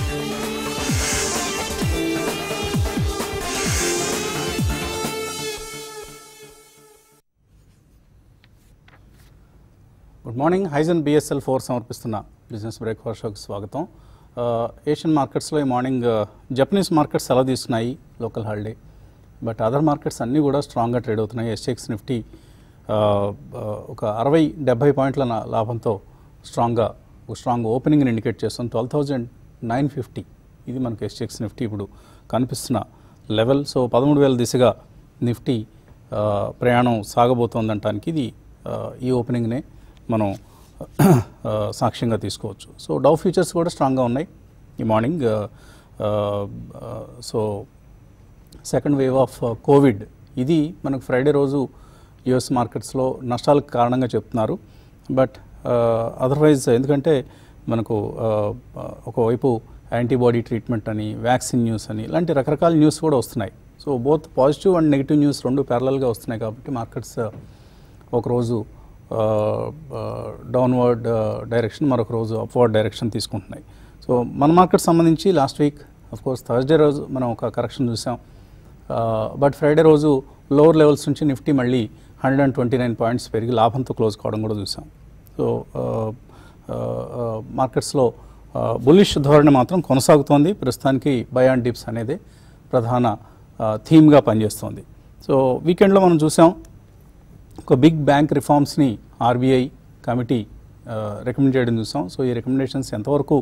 Good morning హైజన్ BSL four సమర్పిస్తున్న business breakfast షోకి స్వాగతం ఆ, ఏషియన్ మార్కెట్స్లో ఈ మార్నింగ్ ఆ, జపనీస్ మార్కెట్స్ ఎలా తీసుకున్నాయి local holiday but other markets అన్నీ కూడా స్ట్రాంగ్గా ట్రేడ్ అవుతున్నాయి ఎస్ఎక్స్ నిఫ్టీ ఆ, ఆ, ఒక అరవై డెబ్బై పాయింట్ల నా- లాభంతో స్ట్రాంగ్గా ఒక స్ట్రాంగ్ ఓపెనింగ్ని ఇండికేట్ చేస్తుంది ట్వెల్వ్ థౌజండ్ నైన్ ఫిఫ్టీ ఇది మనకు ఎస్ఎక్స్ నిఫ్టీ ఇప్పుడు కనిపిస్తున్న లెవెల్ సో పదమూడు వేల దిశగా నిఫ్టీ ఆ, ప్రయాణం సాగబోతోందనటానికి ఇది ఆ, ఈ ఓపెనింగ్నే మనం ఆ, సాక్ష్యంగా తీసుకోవచ్చు సో డౌ ఫ్యూచర్స్ కూడా స్ట్రాంగ్గా ఉన్నాయి ఈ మార్నింగ్ ఆ, ఆ, ఆ, so second wave of Covid ఇది మనకు ఫ్రైడే రోజు యుఎస్ మార్కెట్స్లో నష్టాలకు కారణంగా చెప్తున్నారు బట్ అదర్వైజ్ ఎందుకంటే మనకు ఆ, ఆ, ఒకవైపు యాంటీబాడీ ట్రీట్మెంట్ అని వ్యాక్సిన్ న్యూస్ అని ఇలాంటి రకరకాల న్యూస్ కూడా వస్తున్నాయి so both positive and negative news రెండు ప్యారలల్గా వస్తున్నాయి కాబట్టి మార్కెట్స్ ఒకరోజు డౌన్వర్డ్ డైరెక్షన్ మరొక రోజు అప్వర్డ్ డైరెక్షన్ తీసుకుంటున్నాయి సో మన మార్కెట్ సంబంధించి last week of course Thursday రోజు మనం ఒక కరెక్షన్ చూసాం బట్ ఫ్రైడే రోజు లోవర్ లెవెల్స్ నుంచి నిఫ్టీ మళ్ళీ hundred and twenty nine points పెరిగి లాభంతో క్లోజ్ కావడం కూడా చూసాం సో మార్కెట్స్లో బులిష్ ధోరణి మాత్రం కొనసాగుతోంది ప్రస్తుతానికి బై అండ్ డిప్స్ అనేది ప్రధాన థీమ్గా పనిచేస్తోంది సో వీకెండ్లో మనం చూసాం ఒక బిగ్ బ్యాంక్ రిఫార్మ్స్ని ఆర్బీఐ కమిటీ రికమెండ్ చేయడం చూసాం సో ఈ రికమెండేషన్స్ ఎంతవరకు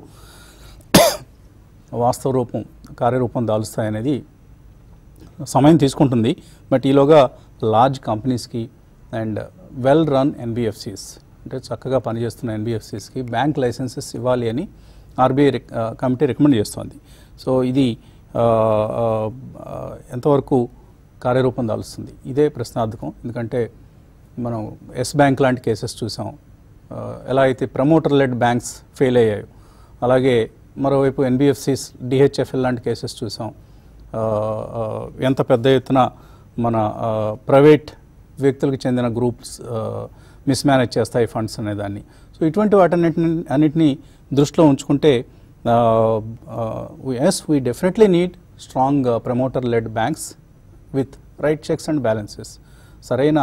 వాస్తవ రూపం కార్యరూపం దాలుస్తాయనేది సమయం తీసుకుంటుంది బట్ ఈలోగా లార్జ్ కంపెనీస్కి అండ్ వెల్ రన్ ఎన్బిఎఫ్సిస్ అంటే చక్కగా పనిచేస్తున్న ఎన్బిఎఫ్సిస్కి బ్యాంక్ లైసెన్సెస్ ఇవ్వాలి అని ఆర్బీఐ కమిటీ రికమెండ్ చేస్తోంది సో ఇది ఆ, ఆ, ఆ, ఎంతవరకు కార్యరూపం దాలుస్తుంది ఇదే ప్రశ్నార్థకం ఎందుకంటే మనం ఎస్ బ్యాంక్ లాంటి కేసెస్ చూసాం ఆ, ఎలా అయితే ప్రమోటర్ లెడ్ బ్యాంక్స్ ఫెయిల్ అయ్యాయో అలాగే మరోవైపు ఎన్బిఎఫ్సిస్ డిహెచ్ఎఫ్ఎల్ లాంటి కేసెస్ చూసాం ఆ, ఆ, ఎంత పెద్ద ఎత్తున మన ఆ, ప్రైవేట్ వ్యక్తులకు చెందిన గ్రూప్స్ మిస్మేనేజ్ చేస్తాయి ఫండ్స్ అనేదాన్ని సో ఇటువంటి వాటన్నిటిని అన్నిటినీ దృష్టిలో ఉంచుకుంటే yes we definitely need strong promoter led banks with right checks and balances సరైన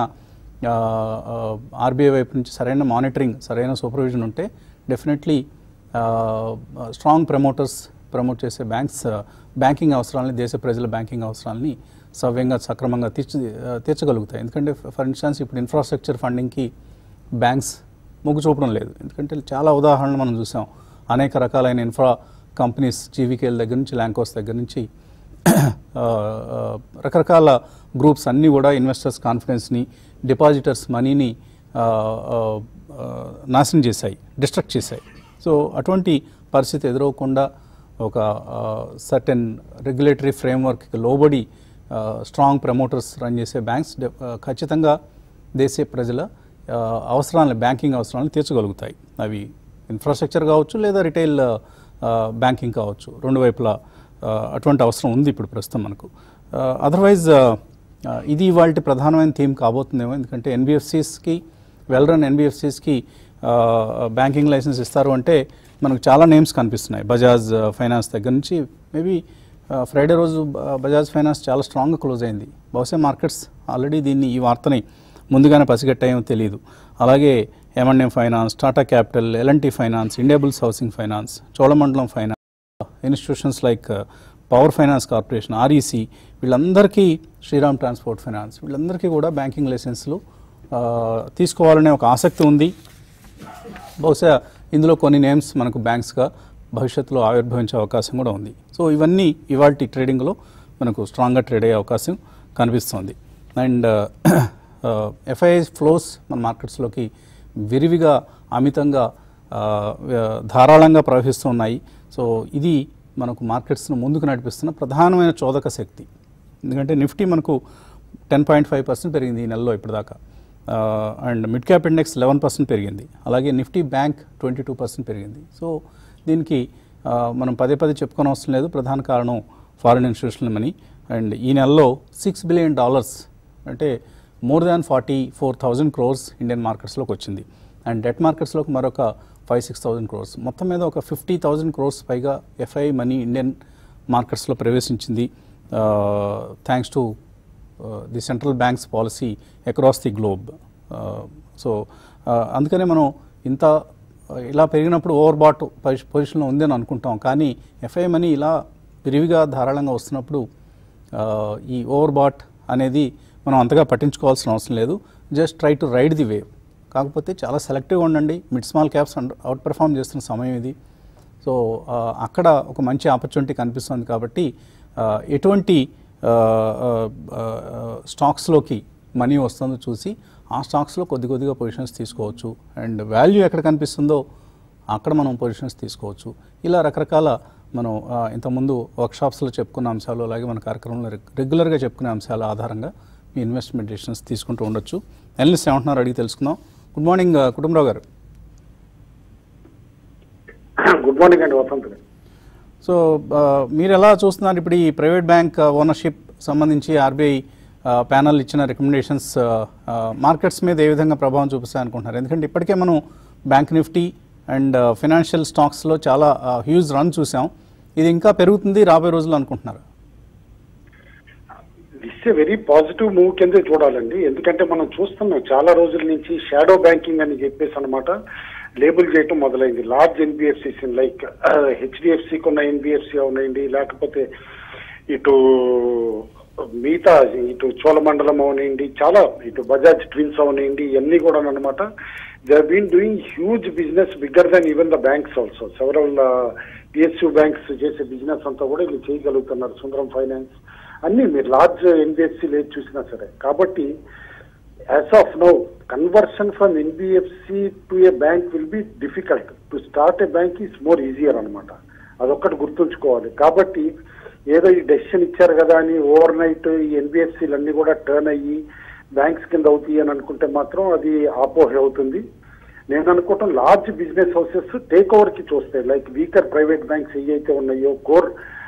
ఆర్బీఐ వైపు నుంచి సరైన మానిటరింగ్ సరైన సూపర్విజన్ ఉంటే డెఫినెట్లీ స్ట్రాంగ్ ప్రమోటర్స్ ప్రమోట్ చేసే బ్యాంక్స్ బ్యాంకింగ్ అవసరాలని దేశ ప్రజల బ్యాంకింగ్ అవసరాలని సవ్యంగా సక్రమంగా తీర్చి ఆ, తీర్చగలుగుతాయి ఎందుకంటే ఫర్ ఇన్స్టాన్స్ ఇప్పుడు ఇన్ఫ్రాస్ట్రక్చర్ ఫండింగ్కి బ్యాంక్స్ మొగ్గు చూపడం లేదు ఎందుకంటే చాలా ఉదాహరణలు మనం చూసాం అనేక రకాలైన ఇన్ఫ్రా కంపెనీస్ జీవీకేల దగ్గర నుంచి ల్యాంకోస్ దగ్గర నుంచి ఆ, ఆ, రకరకాల గ్రూప్స్ అన్నీ కూడా ఇన్వెస్టర్స్ కాన్ఫిడెన్స్ని డిపాజిటర్స్ మనీని ఆ, ఆ, ఆ, నాశనం చేశాయి డిస్ట్రక్ట్ చేశాయి సో అటువంటి పరిస్థితి ఎదురవకుండా ఒక సర్టెన్ రెగ్యులేటరీ ఫ్రేమ్వర్క్కి లోబడి స్ట్రాంగ్ ప్రమోటర్స్ రన్ చేసే బ్యాంక్స్ డె- ఆ, ఖచ్చితంగా దేశ ప్రజల ఆ, అవసరాలను బ్యాంకింగ్ అవసరాలను తీర్చగలుగుతాయి అవి ఇన్ఫ్రాస్ట్రక్చర్ కావచ్చు లేదా రిటైల్ బ్యాంకింగ్ కావచ్చు రెండు వైపులా ఆ, అటువంటి అవసరం ఉంది ఇప్పుడు ప్రస్తుతం మనకు అదర్వైజ్ ఇది వాళ్ళ ప్రధానమైన థీమ్ కాబోతుందేమో ఎందుకంటే ఎన్బిఎఫ్సిస్కి వెల్ రన్ ఎన్బిఎఫ్సిస్కి బ్యాంకింగ్ లైసెన్స్ ఇస్తారు అంటే మనకు చాలా నేమ్స్ కనిపిస్తున్నాయి బజాజ్ ఫైనాన్స్ దగ్గర నుంచి మేబీ ఫ్రైడే రోజు బ- బజాజ్ ఫైనాన్స్ చాలా స్ట్రాంగ్గా క్లోజ్ అయింది బహుశా మార్కెట్స్ ఆల్రెడీ దీన్ని ఈ వార్తని ముందుగానే పసిగట్టాయేమో తెలియదు అలాగే MNM finance Tata capital LNT finance Indiabulls housing finance Cholamandalam finance institutions like power finance corporation REC వీళ్ళందరికీ శ్రీరామ్ ట్రాన్స్పోర్ట్ ఫైనాన్స్ వీళ్ళందరికీ కూడా బ్యాంకింగ్ లైసెన్స్లు ఆ, తీసుకోవాలనే ఒక ఆసక్తి ఉంది బహుశా ఇందులో కొన్ని నేమ్స్ మనకు బ్యాంక్స్గా భవిష్యత్తులో ఆవిర్భవించే అవకాశం కూడా ఉంది సో ఇవన్నీ ఇవాళ ట్రేడింగ్లో మనకు స్ట్రాంగ్గా ట్రేడ్ అయ్యే అవకాశం కనిపిస్తుంది అండ్ ఎఫ్ఐఐ ఫ్లోస్ మన మార్కెట్స్లోకి విరివిగా అమితంగా ఆ, వ్య- ధారాళంగా ప్రవహిస్తున్నాయి సో ఇది మనకు మార్కెట్స్ను ముందుకు నడిపిస్తున్న ప్రధానమైన చోదక శక్తి ఎందుకంటే నిఫ్టీ మనకు టెన్ పాయింట్ ఫైవ్ పర్సెంట్ పెరిగింది ఈ నెలలో ఇప్పటిదాకా and mid cap index eleven percent పెరిగింది అలాగే Nifty bank twenty two percent పెరిగింది సో దీనికి ఆ, మనం పదే పదే చెప్పుకోని అవసరం లేదు ప్రధాన కారణం ఫారిన్ ఇన్స్టిట్యూషనల్ మనీ అండ్ ఈ నెలలో సిక్స్ బిలియన్ డాలర్స్ అంటే more than forty four thousand crores Indian మార్కెట్స్లోకి వచ్చింది అండ్ డెట్ మార్కెట్స్లోకి మరొక ఫైవ్ సిక్స్ థౌజండ్ క్రోర్స్ మొత్తం మీద ఒక ఫిఫ్టీ థౌజండ్ క్రోర్స్ పైగా ఎఫ్ఐ మనీ ఇండియన్ మార్కెట్స్లో ప్రవేశించింది thanks to the central banks policy across the globe so అందుకనే మనం ఇంత ఇలా పెరిగినప్పుడు ఓవర్ బాట్ పొజిషన్లో ఉందని అనుకుంటాం కానీ ఎఫ్ఐ మనీ ఇలా విరివిగా ధారాళంగా వస్తున్నప్పుడు ఆ, ఈ ఓవర్ బాట్ అనేది మనం అంతగా పట్టించుకోవాల్సిన అవసరం లేదు just try to ride the wave కాకపోతే చాలా సెలెక్టివ్గా ఉండండి mid small caps outperform చేస్తున్న సమయం ఇది సో ఆ, అక్కడ ఒక మంచి ఆపర్చునిటీ కనిపిస్తుంది కాబట్టి ఆ, ఎటువంటి ఆ, ఆ, ఆ, స్టాక్స్లోకి మనీ వస్తుందో చూసి ఆ స్టాక్స్లో కొద్ది కొద్దిగా పొజిషన్స్ తీసుకోవచ్చు అండ్ వాల్యూ ఎక్కడ కనిపిస్తుందో అక్కడ మనం పొజిషన్స్ తీసుకోవచ్చు ఇలా రకరకాల మనం ఆ, ఇంతకుముందు వర్క్షాప్స్లో చెప్పుకున్న అంశాలు అలాగే మన కార్యక్రమంలో రెగ్- రెగ్యులర్గా చెప్పుకునే అంశాల ఆధారంగా మీ ఇన్వెస్ట్మెంట్ డెసిషన్స్ తీసుకుంటూ ఉండొచ్చు ఎనలిస్ట్ ఏమంటున్నారు అడిగి తెలుసుకుందాం గుడ్ మార్నింగ్ ఆ, కుటుంబరావు గారు గుడ్ మార్నింగ్ అండి వసంత్ గారు సో ఆ, మీరు ఎలా చూస్తున్నారు ఇప్పుడు ఈ ప్రైవేట్ బ్యాంక్ ఓనర్షిప్ సంబంధించి ఆర్బీఐ ప్యానల్ ఇచ్చిన రికమెండేషన్స్ మార్కెట్స్ మీద ఏ విధంగా ప్రభావం చూపిస్తాయి అనుకుంటున్నారు ఎందుకంటే ఇప్పటికే మనం బ్యాంక్ నిఫ్టీ అండ్ ఫినాన్షియల్ స్టాక్స్లో చాలా హ్యూజ్ రన్ చూసాం ఇది ఇంకా పెరుగుతుంది రాబోయే రోజులు అనుకుంటున్నారు this a very positive move కిందే చూడాలండి ఎందుకంటే మనం చూస్తున్నాం చాలా రోజుల నుంచి షాడో బ్యాంకింగ్ అని చెప్పేసి అనమాట లేబుల్ చేయటం మొదలైంది లార్జ్ ఎన్బిఎఫ్సిస్ లైక్ హెచ్డిఎఫ్సికి ఉన్న ఎన్బిఎఫ్సి అవునండి లేకపోతే ఇటు మిగతా ఇటు చోళమండలం అవనండి చాలా ఇటు బజాజ్ ట్విన్స్ అవనండి ఇవన్నీ కూడా అనమాట they been doing huge business bigger than even the banks also several PSU banks చేసే బిజినెస్ అంతా కూడా వీళ్ళు చేయగలుగుతున్నారు సుందరం ఫైనాన్స్ అన్ని మీరు లార్జ్ ఎన్బిఎఫ్సి లేదు చూసినా సరే కాబట్టి as of now conversion from NBFC to a bank will be difficult to start a bank is more easier అనమాట అదొక్కటి గుర్తుంచుకోవాలి కాబట్టి ఏదో ఈ డెసిషన్ ఇచ్చారు కదా అని ఓవర్ నైట్ ఈ ఎన్బిఎఫ్సీలు అన్ని కూడా టర్న్ అయ్యి బ్యాంక్స్ కింద అవుతాయి అని అనుకుంటే మాత్రం అది ఆపోహ అవుతుంది నేను అనుకోవటం large business houses take over కి చూస్తాయి లైక్ వీకర్ ప్రైవేట్ బ్యాంక్స్ ఏవైతే ఉన్నాయో కోర్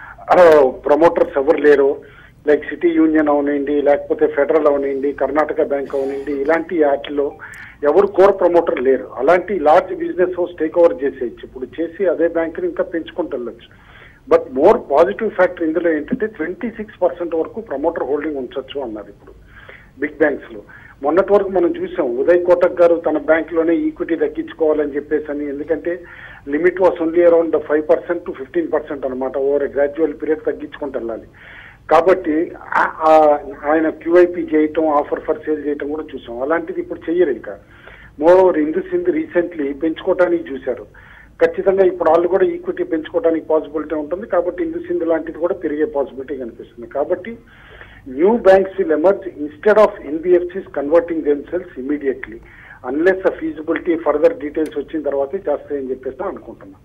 ప్రమోటర్స్ ఎవరు లేరు లైక్ సిటీ యూనియన్ అవనండి లేకపోతే ఫెడరల్ అవనండి కర్ణాటక బ్యాంక్ అవనండి ఇలాంటి వాటిలో ఎవరు కోర్ ప్రమోటర్ లేరు అలాంటి large business house take over చేసేయచ్చు ఇప్పుడు చేసి అదే బ్యాంకుని ఇంకా పెంచుకుంటూ వెళ్ళొచ్చు బట్ మోర్ పాజిటివ్ ఫ్యాక్టర్ ఇందులో ఏంటంటే ట్వంటీ సిక్స్ పర్సెంట్ వరకు ప్రమోటర్ హోల్డింగ్ ఉంచొచ్చు అన్నారు ఇప్పుడు బిగ్ బ్యాంక్స్ లో మొన్నటి వరకు మనం చూసాం ఉదయ్ కోటక్ గారు తన బ్యాంక్ లోనే ఈక్విటీ తగ్గించుకోవాలని చెప్పేసి అని ఎందుకంటే limit was only around five percent to fifteen percent అనమాట ఓవర్ గ్రాడ్యువల్ పీరియడ్ తగ్గించుకుంటూ వెళ్ళాలి కాబట్టి ఆ- ఆ- ఆయన క్యూఐపీ చేయటం ఆఫర్ ఫర్ సేల్ చేయటం కూడా చూసాం అలాంటిది ఇప్పుడు చెయ్యరు ఇంకా moreover IndusInd recently పెంచుకోవటానికి చూశారు ఖచ్చితంగా ఇప్పుడు వాళ్ళు కూడా ఈక్విటీ పెంచుకోవడానికి పాసిబిలిటీ ఉంటుంది కాబట్టి ఇందు సింధు లాంటిది కూడా పెరిగే పాసిబిలిటీ కనిపిస్తుంది కాబట్టి new banks will emerge instead of NBFCs converting themselves immediately unless uh feasibility further details వచ్చిన తర్వాతే చేస్తాయని చెప్పేసి అనుకుంటున్నాను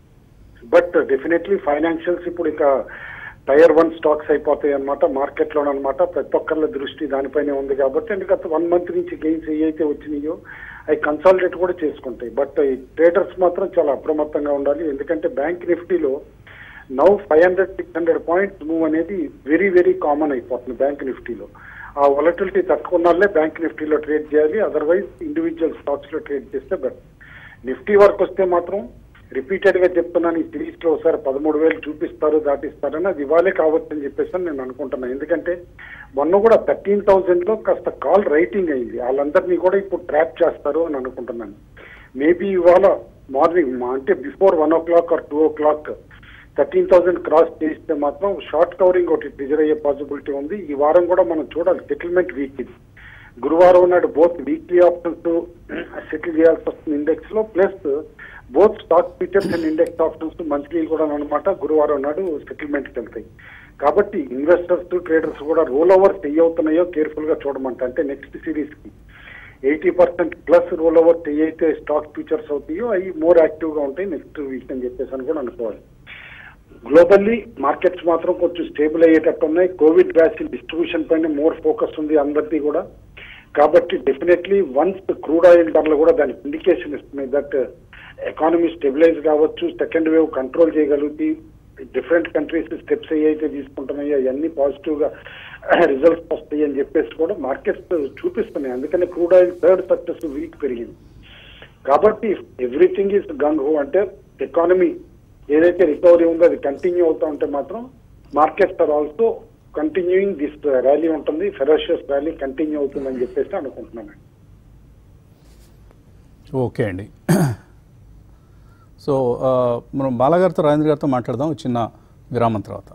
బట్ డెఫినెట్లీ ఫైనాన్షియల్స్ ఇప్పుడు ఇక టైర్ వన్ స్టాక్స్ అయిపోతాయి అనమాట మార్కెట్లో అనమాట ప్రతి ఒక్కళ్ళ దృష్టి దానిపైనే ఉంది కాబట్టి అండ్ గత వన్ మంత్ నుంచి గెయిన్స్ ఏవైతే వచ్చినాయో అవి కన్సాలిడేట్ కూడా చేసుకుంటాయి బట్ ఈ ట్రేడర్స్ మాత్రం చాలా అప్రమత్తంగా ఉండాలి ఎందుకంటే బ్యాంక్ నిఫ్టీలో now five hundred six hundred points move అనేది వెరీ వెరీ కామన్ అయిపోతుంది బ్యాంక్ నిఫ్టీలో ఆ వొలటిలిటీ తక్కువ వాళ్ళే బ్యాంక్ నిఫ్టీలో ట్రేడ్ చేయాలి అదర్వైజ్ ఇండివిజువల్ స్టాక్స్ లో ట్రేడ్ చేస్తే బెటర్ నిఫ్టీ వరకు వస్తే మాత్రం రిపీటెడ్ గా చెప్తున్నాను ఈ సిరీస్ లో ఒకసారి పదమూడు వేలు చూపిస్తారు దాటిస్తారని అది ఇవాళే కావచ్చు అని చెప్పేసి అని నేను అనుకుంటున్నాను ఎందుకంటే మొన్న కూడా థర్టీన్ థౌసండ్ లో కాస్త కాల్ రైటింగ్ అయింది వాళ్ళందరినీ కూడా ఇప్పుడు ట్రాప్ చేస్తారు అని అనుకుంటున్నాను మేబీ ఇవాళ మార్నింగ్ అంటే before one o'clock or two o'clock thirteen thousand cross చేస్తే మాత్రం షార్ట్ కవరింగ్ ఒకటి ట్రిజర్ అయ్యే పాసిబిలిటీ ఉంది ఈ వారం కూడా మనం చూడాలి సెటిల్మెంట్ వీక్ ఇది గురువారం నాడు బోత్ వీక్లీ ఆప్షన్స్ సెటిల్ చేయాల్సి వస్తుంది ఇండెక్స్ లో plus both stock futures and index options monthly కూడా అనమాట గురువారం నాడు సెటిల్మెంట్ కి వెళ్తాయి కాబట్టి ఇన్వెస్టర్స్ ట్రేడర్స్ కూడా రోల్ ఓవర్స్ ఏ అవుతున్నాయో కేర్ఫుల్ గా చూడమంట అంటే నెక్స్ట్ సిరీస్ కి eighty percent plus roll overs ఏవైతే స్టాక్ ఫ్యూచర్స్ అవుతాయో అవి మోర్ యాక్టివ్ గా ఉంటాయి నెక్స్ట్ వీక్ అని చెప్పేసి అని కూడా అనుకోవాలి గ్లోబల్లీ మార్కెట్స్ మాత్రం కొంచెం స్టేబుల్ అయ్యేటట్టు ఉన్నాయి కోవిడ్ వ్యాక్సిన్ డిస్ట్రిబ్యూషన్ పైన మోర్ ఫోకస్ ఉంది అందరిది కూడా కాబట్టి డెఫినెట్లీ వన్స్ క్రూడ్ ఆయిల్ ధరలు కూడా దానికి ఇండికేషన్ ఇస్తున్నాయి దట్ ఎకానమీ స్టెబిలైజ్ కావచ్చు సెకండ్ వేవ్ కంట్రోల్ చేయగలుగుతాయి డిఫరెంట్ కంట్రీస్ స్టెప్స్ ఏవైతే తీసుకుంటున్నాయో అవన్నీ పాజిటివ్ గా రిజల్ట్స్ వస్తాయి అని చెప్పేసి కూడా మార్కెట్స్ చూపిస్తున్నాయి అందుకని crude oil third successive week పెరిగింది కాబట్టి ఎవ్రీథింగ్ ఈస్ గన్ హో అంటే ఎకానమీ ఏదైతే రికవరీ ఉందో అది కంటిన్యూ అవుతా ఉంటే మాత్రం markets are also continuing this rally ఉంటుంది ఫెరోషియస్ ర్యాలీ కంటిన్యూ అవుతుందని చెప్పేసి అనుకుంటున్నాను ఓకే అండి సో ఆ, మనం బాలగారితో రాజేంద్ర గారితో మాట్లాడదాం ఒక చిన్న విరామం తర్వాత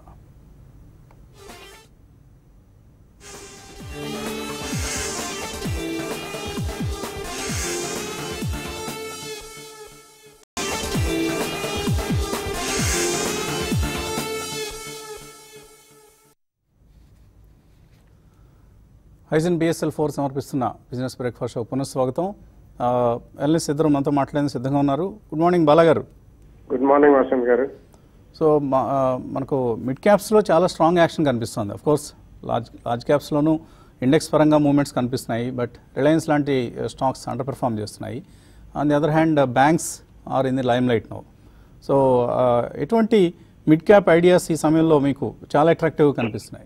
హైజన్ బిఎస్ఎల్ ఫోర్ సమర్పిస్తున్న బిజినెస్ బ్రేక్ఫాస్ట్ షో పునఃస్వాగతం ఎల్ఎస్ ఇద్దరు మనతో మాట్లాడేందుకు సిద్ధంగా ఉన్నారు గుడ్ మార్నింగ్ బాలా గారు గుడ్ మార్నింగ్ వసంత్ గారు సో మా- ఆ, మనకు మిడ్ క్యాప్స్లో చాలా స్ట్రాంగ్ యాక్షన్ కనిపిస్తుంది అఫ్ కోర్స్ లార్జ్ లార్జ్ క్యాప్స్లోనూ ఇండెక్స్ పరంగా మూవ్మెంట్స్ కనిపిస్తున్నాయి బట్ రిలయన్స్ లాంటి స్టాక్స్ అండర్ పెర్ఫామ్ చేస్తున్నాయి on the other hand banks are in the limelight no so ఎటువంటి మిడ్ క్యాప్ ఐడియాస్ ఈ సమయంలో మీకు చాలా అట్రాక్టివ్ కనిపిస్తున్నాయి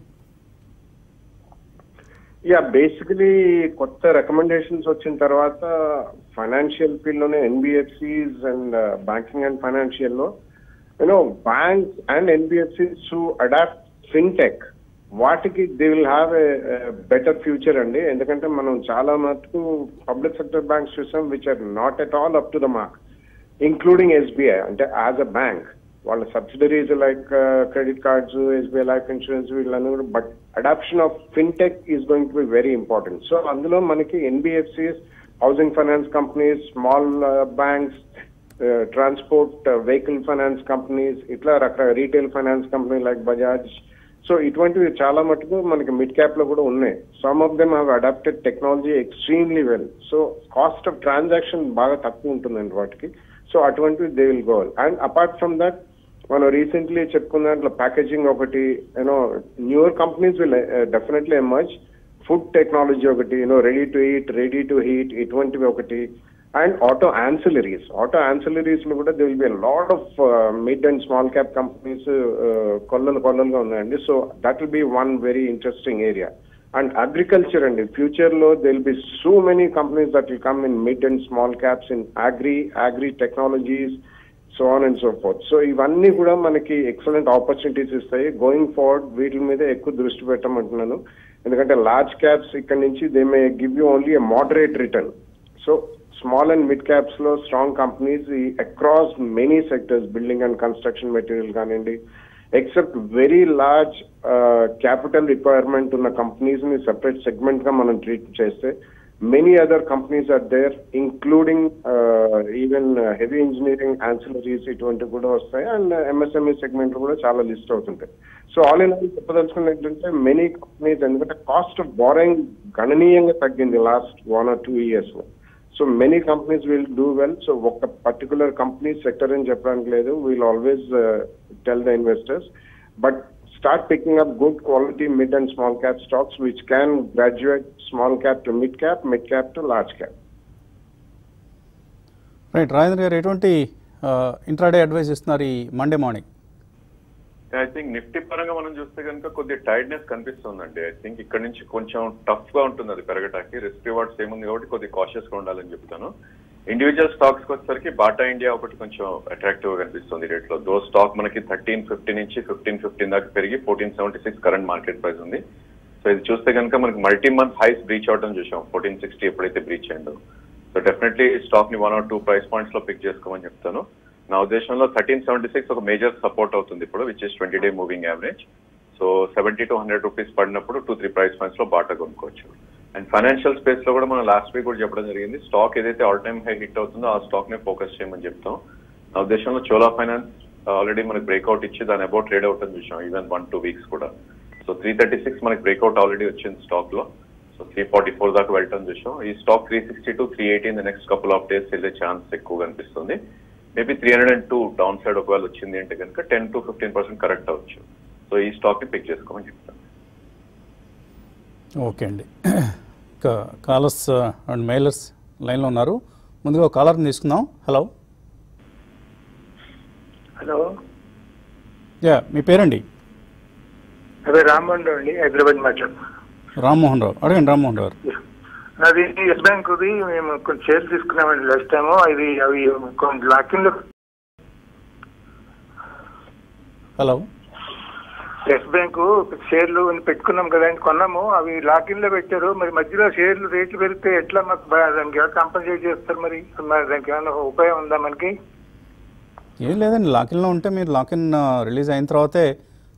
యా బేసికలీ కొత్త రికమెండేషన్స్ వచ్చిన తర్వాత ఫైనాన్షియల్ ఫీల్డ్ లోనే NBFCs and banking and financial లో you know banks and NBFCs to adopt fintech వాటికి they will have a better future అండి ఎందుకంటే మనం చాలా మటుకు పబ్లిక్ సెక్టర్ బ్యాంక్స్ చూసాం which are not at all up to the mark including SBI అంటే as a bank వాళ్ళ subsidiaries like credit cards SBI life insurance వీళ్ళని కూడా but adoption of fintech is going to be very important so అందులో మనకి NBFCs housing finance companies small banks transport vehicle finance companies ఇట్లా రకరకాల retail finance company like Bajaj so ఇటువంటివి చాలా మటుకు మనకి మిడ్ క్యాప్ లో కూడా ఉన్నాయి some of them have adapted technology extremely well so cost of transaction బాగా తక్కువ ఉంటుందండి వాటికి సో అటువంటివి they will go and apart from that మనం రీసెంట్లీ చెప్పుకున్న దాంట్లో ప్యాకేజింగ్ ఒకటి you know newer companies will definitely emerge food technology ఒకటి you know ready to eat ready to heat ఇటువంటివి ఒకటి and auto ancillaries auto ancillaries లో కూడా they will be lot of mid and small cap companies కొల్లలు కొల్లలుగా ఉన్నాయండి so that will be one very interesting area and agriculture అండి future లో they will be so many companies that will come in mid and small caps in agri agri technologies so on and so forth so ఇవన్నీ కూడా మనకి excellent opportunities ఇస్తాయి going forward వీటి మీద ఎక్కువ దృష్టి పెట్టమంటున్నాను ఎందుకంటే లార్జ్ క్యాప్స్ ఇక్కడ నుంచి they may give you only a moderate return so small and mid caps లో strong companies across many sectors building and construction material కానివ్వండి except very large capital requirement ఉన్న కంపెనీస్ ని సెపరేట్ సెగ్మెంట్ గా మనం treat చేస్తే many other companies are there including even heavy engineering ancillaries ఇటువంటివి కూడా వస్తాయి అండ్ ఎంఎస్ఎంఈ సెగ్మెంట్ కూడా చాలా లిస్ట్ అవుతుంటాయి సో ఆల్ ఇన్ ఆల్ చెప్పదలుచుకున్న ఏంటంటే మెనీ కంపెనీస్ ఎందుకంటే కాస్ట్ ఆఫ్ బారోయింగ్ గణనీయంగా తగ్గింది last one or two years లో so many companies will do well so ఒక పర్టికులర్ కంపెనీ సెక్టర్ అని చెప్పడానికి లేదు will always tell the investors but start picking up good quality mid and small cap stocks which can graduate small cap to mid cap, mid cap to large cap. Right Rajendra గారు ఎటువంటి intraday advice ఇస్తున్నారు ఈ Monday morning I think Nifty పరంగా మనం చూస్తే కనుక కొద్ది tiredness కనిపిస్తుందండి ఐ థింక్ ఇక్కడ నుంచి కొంచెం టఫ్ గా ఉంటుంది అది పెరగటానికి రిస్క్ రివార్డ్స్ ఏముంది కాబట్టి కొద్ది కాషియస్ గా ఉండాలని చెప్తాను ఇండివిజువల్ స్టాక్స్ వచ్చేసరికి బాటా ఇండియా ఒకటి కొంచెం అట్రాక్టివ్ గా కనిపిస్తుంది రేట్ లో దో స్టాక్ మనకి థర్టీన్ ఫిఫ్టీ నుంచి ఫిఫ్టీన్ ఫిఫ్టీన్ దాకా పెరిగి fourteen seventy six current market price ఉంది సో ఇది చూస్తే కనుక మనకి మల్టీ మంత్ హైస్ బ్రీచ్ అవడం చూసాం ఫోర్టీన్ సిక్స్టీ ఎప్పుడైతే బ్రీచ్ అయిందో సో డెఫినెట్లీ స్టాక్ ని one or two price points లో పిక్ చేసుకోమని చెప్తాను నా ఉద్దేశంలో థర్టీన్ సెవెంటీ సిక్స్ ఒక మేజర్ సపోర్ట్ అవుతుంది ఇప్పుడు which is twenty day moving average so seventy to hundred rupees పడినప్పుడు టూ త్రీ ప్రైస్ పాయింట్స్ లో బాటా కొనుక్కోవచ్చు అండ్ ఫైనాన్షియల్ స్పేస్ లో కూడా మనం లాస్ట్ వీక్ కూడా చెప్పడం జరిగింది స్టాక్ ఏదైతే ఆల్ టైమ్ హై హిట్ అవుతుందో ఆ స్టాక్ ని ఫోకస్ చేయమని చెప్తాం నా ఉద్దేశంలో చోలా ఫైనాన్స్ ఆల్రెడీ మనకి బ్రేక్అవుట్ ఇచ్చి దాని అబౌట్ ట్రేడ్ అవుట్ అని చూసాం ఈవెన్ వన్ టూ వీక్స్ కూడా సో త్రీ థర్టీ సిక్స్ మనకి బ్రేక్అవుట్ ఆల్రెడీ వచ్చింది స్టాక్ లో సో త్రీ ఫార్టీ ఫోర్ దాకా వెళ్ళటం చూసాం ఈ stock three sixty to three eighty in the next couple of days వెళ్ళే ఛాన్స్ ఎక్కువ కనిపిస్తుంది maybe three hundred and two downside ఒకవేళ వచ్చింది అంటే కనుక ten to fifteen percent correct అవ్వచ్చు సో ఈ స్టాక్ ని పిక్ చేసుకోమని చెప్తాను ఓకే అండి ఇక కాలర్స్ అండ్ మెయిలర్స్ లైన్లో ఉన్నారు ముందుగా ఒక కాలర్ని తీసుకుందాం హలో హలో యా మీ పేరండి అదే రామ్మోహన్ రావు అండి హైదరాబాద్ మాట్లాడు రామ్మోహన్ రావు అడగండి రామ్మోహన్ రావు గారు అది ఎస్ బ్యాంకుది మేము కొంచెం షేర్లు తీసుకున్నామండి లాస్ట్ టైము అది అవి కొంచెం లాకిన్లో హలో ఎస్ బ్యాంకు షేర్లు పెట్టుకున్నాం కదండి కొన్నాము అవి లాకిన్ లో పెట్టారు మరి మధ్యలో షేర్లు రేట్లు పెరిగితే ఎట్లా మాకు బా- దానికి ఏమైనా కంపల్సేట్ చేస్తారు మరి మరి దానికి ఏమైనా ఉపాయం ఉందా మనకి ఏం లేదండి లాకిన్లో ఉంటే మీరు లాకిన్ రిలీజ్ అయిన తర్వాతే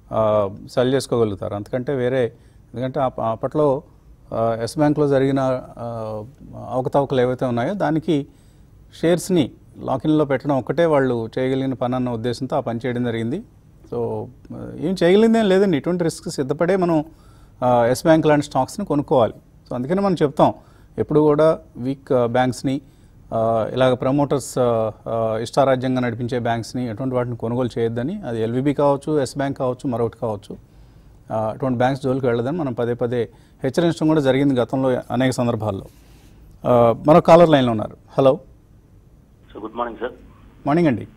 సెల్ చేసుకోగలుగుతారు అంతకంటే వేరే ఎందుకంటే అప్ప- అప్పట్లో ఎస్ బ్యాంక్లో జరిగిన ఆ, అవకతవకలు ఏవైతే ఉన్నాయో దానికి షేర్స్ని లాకిన్లో పెట్టడం ఒక్కటే వాళ్ళు చేయగలిగిన పని అన్న ఉద్దేశంతో ఆ పని చేయడం జరిగింది సో ఆ, ఏం చేయగలిగిందేం లేదండి ఇటువంటి రిస్క్ సిద్ధపడే మనం ఎస్ బ్యాంక్ లాంటి స్టాక్స్ని కొనుక్కోవాలి సో అందుకని మనం చెప్తాం ఎప్పుడు కూడా వీక్ బ్యాంక్స్ని ఆ, ఇలాగ ప్రమోటర్స్ ఇష్టారాజ్యంగా నడిపించే బ్యాంక్స్ని ఎటువంటి వాటిని కొనుగోలు చేయొద్దని అది ఎల్విబి కావచ్చు ఎస్ బ్యాంక్ కావచ్చు మరొకటి కావచ్చు ఆ, అటువంటి బ్యాంక్స్ జోలికి వెళ్ళదని మనం పదే పదే హెచ్చరించడం కూడా జరిగింది గతంలో అనేక సందర్భాల్లో ఆ, మరో కాలర్ లైన్లో ఉన్నారు hello sir good morning sir morning అండి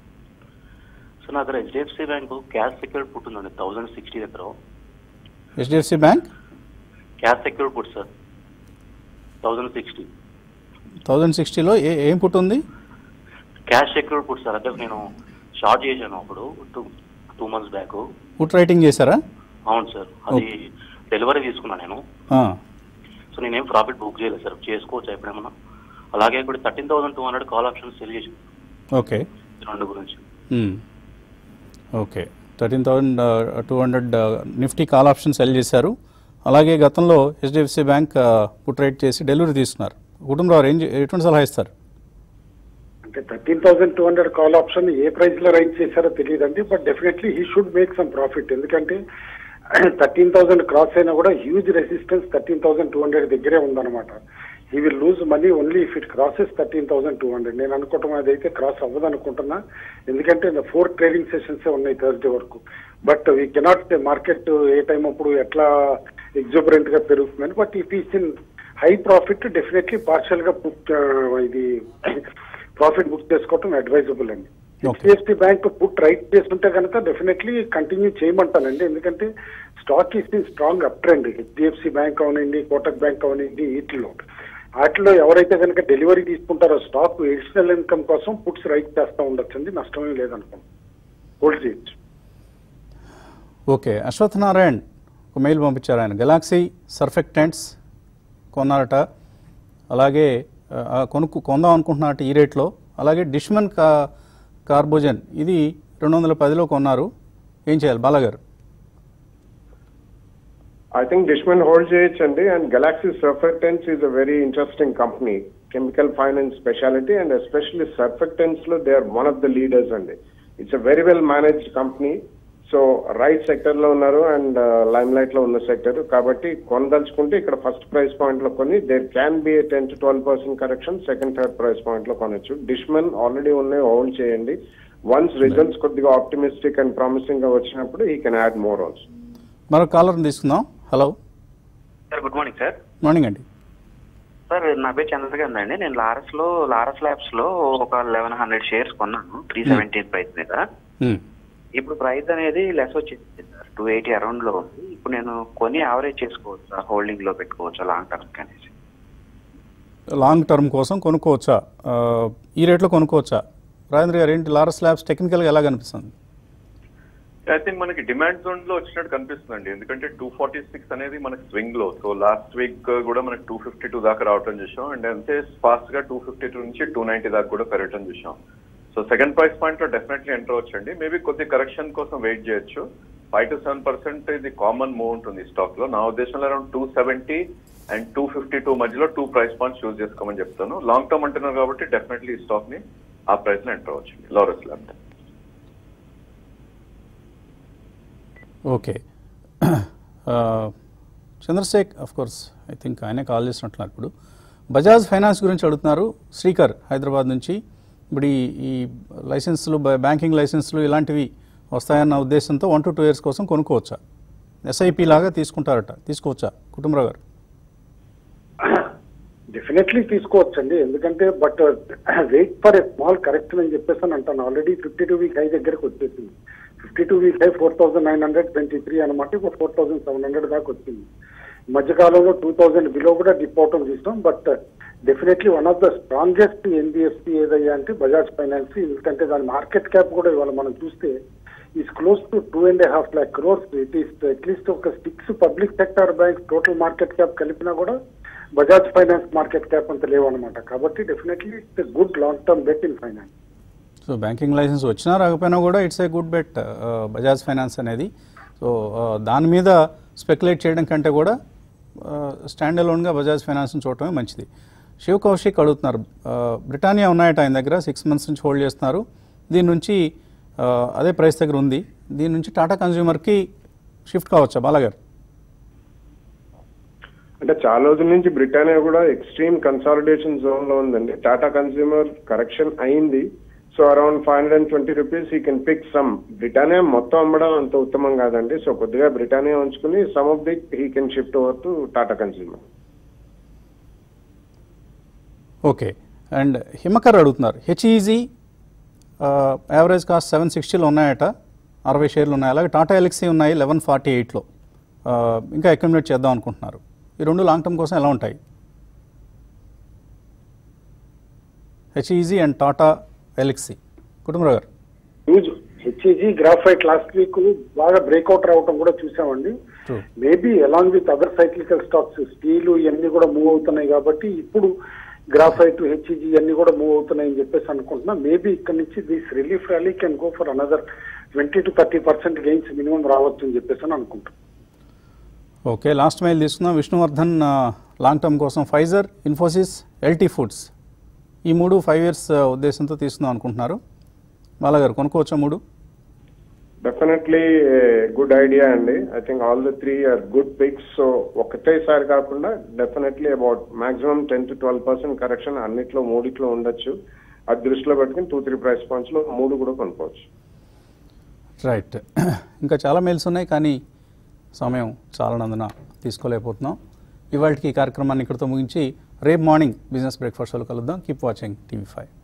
సార్ నా దగ్గర HDFC bank cash secured put ఉందండి థౌసండ్ సిక్స్టీ దగ్గర HDFC bank cash secured put sir thousand sixty thousand సిక్స్టీలో ఏ ఏం పుట్ ఉంది క్యాష్ సెక్యూర్డ్ పుట్ సార్ అంటే నేను షార్ట్ చేశాను అప్పుడు two two months back put writing చేశారా అవును సార్ అది డెలివరీ తీసుకున్నాను నేను ఆ, సో నేనేం ప్రాఫిట్ బుక్ చేయలేదు సార్ చేసుకోవచ్చు ఎప్పుడేమన్నా అలాగే ఇప్పుడు thirteen thousand two hundred call option sell చేసి ఓకే రెండు గురించి మ్మ్. Okay thirteen thousand two hundred Nifty call option sell చేశారు అలాగే గతంలో హెచ్డిఎఫ్సి బ్యాంక్ పుట్ రైట్ చేసి డెలివరీ తీసుకున్నారు కుటుంబరావు ఏం చే- ఎటువంటి సలహా ఇస్తారు అంటే thirteen thousand two hundred call option ఏ ప్రైస్ లో రైట్ చేశారో తెలియదండి but definitely he should make some profit ఎందుకంటే థర్టీన్ థౌసండ్ క్రాస్ అయినా కూడా huge resistance thirteen thousand two hundred దగ్గరే ఉందన్నమాట he will lose money only if it crosses thirteen thousand two hundred నేను అనుకోవటం అదైతే క్రాస్ అవ్వదు అనుకుంటున్నా ఎందుకంటే ఫోర్ ట్రేడింగ్ సెషన్స్ ఉన్నాయి థర్స్డే వరకు but we cannot market a time అప్పుడు ఎట్లా ఎగ్జోబరెంట్ గా పెరుగుతుందని but it is in high profit definitely partial గా బుక్ ఇది ప్రాఫిట్ బుక్ చేసుకోవటం అడ్వైజబుల్ అండి Okay. HDFC bank put write చేస్తుంటే కనుక డెఫినెట్లీ కంటిన్యూ చేయమంటానండి ఎందుకంటే stock is in strong up trend HDFC bank అవనండి కోటక్ బ్యాంక్ అవనండి వీటిలో వాటిలో ఎవరైతే కనుక డెలివరీ తీసుకుంటారో స్టాక్ ఎడిషనల్ ఇన్కమ్ కోసం పుట్స్ రైట్ చేస్తూ ఉండొచ్చండి నష్టమే లేదనుకోండి హోల్డ్ చేయొచ్చు ఓకే అశ్వథ్ నారాయణ్ ఒక మెయిల్ పంపించారు ఆయన గెలాక్సీ సర్ఫెక్టెంట్స్ కొన్నారట అలాగే ఆ, కొనుక్కు కొందాం అనుకుంటున్నట్టు ఈ రేట్లో అలాగే డిష్మన్ కా కార్బోజన్ ఇది రెండు వందల పదిలో కొన్నారు ఏం చేయాలి బాలగారు I think Dishman holds చేయొచ్చండి and Galaxy Surfactants is a very interesting company. Chemical finance specialty and especially surfactants లో they are one of the leaders అండి. It's a very well managed company. So right sector లో ఉన్నారు and lime light లో ఉన్న sector కాబట్టి కొనదలుచుకుంటే ఇక్కడ first price point లో కొని there can be ten to twelve percent correction second third price point లో కొనొచ్చు డిష్మన్ ఆల్రెడీ ఉన్నాయి హోల్డ్ చేయండి వన్స్ రిజల్ట్స్ కొద్దిగా ఆప్టిమిస్టిక్ అండ్ ప్రామిసింగ్ గా వచ్చినప్పుడు ఈ కెన్ యాడ్ మోర్ ఆల్సో మరో కాలర్ని తీసుకుందాం hello sir good morning sir morning అండి సార్ నా పేరు చంద్రకాంత్ అండి నేను లారస్ లో లారస్ ల్యాబ్స్ లో ఒక లెవెన్ హండ్రెడ్ షేర్స్ కొన్నాను త్రీ సెవెంటీ ప్రైస్ మీద మ్మ్. ఇప్పుడు ప్రైస్ అనేది లెస్ వచ్చేసింది సార్ టూ ఎయిటీ అరౌండ్ లో ఉంది ఇప్పుడు నేను కొని యావరేజ్ చేసుకోవచ్చు సార్ హోల్డింగ్ లో పెట్టుకోవచ్చు లాంగ్ టర్మ్ అనేసి లాంగ్ టర్మ్ కోసం కొనుక్కోవచ్చా ఆ, ఈ రేట్లో కొనుక్కోవచ్చా రాజేంద్ర గారు ఏంటి లారస్ ల్యాబ్స్ టెక్నికల్గా ఎలా కనిపిస్తుంది ఐ థింక్ మనకి డిమాండ్ జోన్ లో వచ్చినట్టు కనిపిస్తుందండి ఎందుకంటే టూ ఫార్టీ సిక్స్ అనేది మనకి స్వింగ్ లో సో లాస్ట్ వీక్ కూడా మనకి టూ ఫిఫ్టీ టూ దాకా రావటం చూసాం అండ్ అంతే ఫాస్ట్ గా టూ ఫిఫ్టీ టూ నుంచి టూ నైన్టీ దాకా కూడా పెరగటం చూసాం సో సెకండ్ ప్రైస్ పాయింట్ లో డెఫినెట్లీ ఎంటర్ వచ్చండి మేబీ కొద్ది కరెక్షన్ కోసం వెయిట్ చేయొచ్చు ఫైవ్ టు సెవెన్ పర్సెంట్ ఇది కామన్ మూవ్ ఉంటుంది స్టాక్ లో నా ఉద్దేశంలో around two seventy and two fifty two మధ్యలో టూ ప్రైస్ పాయింట్స్ యూజ్ చేసుకోమని చెప్తాను లాంగ్ టర్మ్ అంటున్నారు కాబట్టి డెఫినెట్లీ ఈ స్టాక్ ని ఆ ప్రైస్ లో ఎంటర్ అవ్వచ్చు Laurus lab okay Chandrashekh of course I think ఆయనే కాల్ చేసినట్లున్నారు ఇప్పుడు బజాజ్ ఫైనాన్స్ గురించి అడుగుతున్నారు శ్రీకర్ హైదరాబాద్ నుంచి ఇప్పుడు ఈ ఈ లైసెన్స్లు బ- బ్యాంకింగ్ లైసెన్స్లు ఇలాంటివి వస్తాయన్న ఉద్దేశంతో వన్ టు టూ ఇయర్స్ కోసం కొనుక్కోవచ్చా ఎస్ఐపి లాగా తీసుకుంటారట తీసుకోవచ్చా కుటుంబరావు గారు డెఫినెట్లీ తీసుకోవచ్చండి ఎందుకంటే but wait for a small correction అని చెప్పేసి అని అంటాను already fifty two week high దగ్గరకు వచ్చేసింది fifty two week high four thousand nine hundred twenty three అనమాట ఇప్పుడు ఫోర్ థౌసండ్ సెవెన్ హండ్రెడ్ దాకా వచ్చింది మధ్యకాలంలో టూ థౌజండ్ బిలో కూడా డిప్ అవటం చూస్తాం but definitely one of the strongest NBFC ఏదయ్యా అంటే బజాజ్ ఫైనాన్స్ ఎందుకంటే దాని మార్కెట్ క్యాప్ కూడా ఇవాళ మనం చూస్తే is close to two and half lakh crores it is at least ఒక six public sector banks total market cap కలిపినా కూడా బజాజ్ ఫైనాన్స్ మార్కెట్ క్యాప్ అంత లేవన్నమాట కాబట్టి definitely it's good long term bet in finance so banking license వచ్చినా రాకపోయినా కూడా it's a good bet Bajaj finance అనేది సో దాని మీద స్పెక్యులేట్ చేయడం కంటే కూడా స్టాండ్ అలోన్గా బజాజ్ ఫైనాన్స్ని చూడటమే మంచిది శివ్ కౌశిక్ అడుగుతున్నారు ఆ, బ్రిటానియా ఉన్నాయట ఆయన దగ్గర సిక్స్ మంత్స్ నుంచి హోల్డ్ చేస్తున్నారు దీని నుంచి ఆ, అదే ప్రైస్ దగ్గర ఉంది దీని నుంచి టాటా కన్జ్యూమర్కి షిఫ్ట్ కావచ్చా బాలగారు అంటే చాలా రోజుల నుంచి బ్రిటానియా కూడా ఎక్స్ట్రీమ్ కన్సాలిడేషన్ జోన్ లో ఉందండి టాటా కన్స్యూమర్ కరెక్షన్ అయింది so around five hundred and twenty rupees he can pick some Britannia మొత్తం అమ్మడం అంత ఉత్తమం కాదండి సో కొద్దిగా బ్రిటానియా ఉంచుకుని some of the he can shift over to Tata consumer okay and Himakar అడుగుతున్నారు హెచ్ఈజీ యావరేజ్ కాస్ట్ సెవెన్ సిక్స్టీలో ఉన్నాయట అరవై షేర్లు ఉన్నాయి అలాగే టాటా ఎలక్సీ ఉన్నాయి లెవెన్ ఫార్టీ ఎయిట్లో ఇంకా అక్యుమిలేట్ చేద్దాం అనుకుంటున్నారు ఈ రెండు లాంగ్ టర్మ్ కోసం ఎలా ఉంటాయి HEG and Tata Elxsi Kutumbarao garu huge HEG graphite last week బాగా బ్రేక్అవుట్ రావటం కూడా చూసామండి True. Maybe along with other cyclical stocks steel ఇవన్నీ కూడా మూవ్ అవుతున్నాయి కాబట్టి ఇప్పుడు గ్రాఫైట్ హెచ్ఈజీ ఇవన్నీ కూడా మూవ్ అవుతున్నాయి అని చెప్పేసి అనుకుంటున్నా మేబీ ఇక్కడ నుంచి this relief rally can go for another twenty to thirty percent gains minimum రావచ్చు అని చెప్పేసి అని అనుకుంటున్నాను ఓకే లాస్ట్ మైల్ తీసుకుందాం విష్ణువర్ధన్ ఆ, లాంగ్ టర్మ్ కోసం ఫైజర్ ఇన్ఫోసిస్ ఎల్టీ ఫుడ్స్ ఈ మూడు ఫైవ్ ఇయర్స్ ఆ, ఉద్దేశంతో తీసుకుందాం అనుకుంటున్నారు బాలగారు కొనుక్కోవచ్చా మూడు డెఫినెట్లీ గుడ్ ఐడియా అండి I think all the three are good picks so ఒకటేసారి కాకుండా definitely about maximum ten to twelve percent correction అన్నిట్లో మూడిట్లో ఉండొచ్చు అది దృష్టిలో పెట్టుకుని టూ త్రీ ప్రైస్ పాయింట్స్ లో మూడు కూడా కొనుక్కోవచ్చు రైట్ ఇంకా చాలా మెయిల్స్ ఉన్నాయి కానీ సమయం చాలనందున తీసుకోలేకపోతున్నాం ఇవాళకి ఈ కార్యక్రమాన్ని ఇక్కడితో ముగించి రేపు మార్నింగ్ బిజినెస్ బ్రేక్ఫాస్ట్లో కలుద్దాం కీప్ వాచింగ్ టీవీ ఫైవ్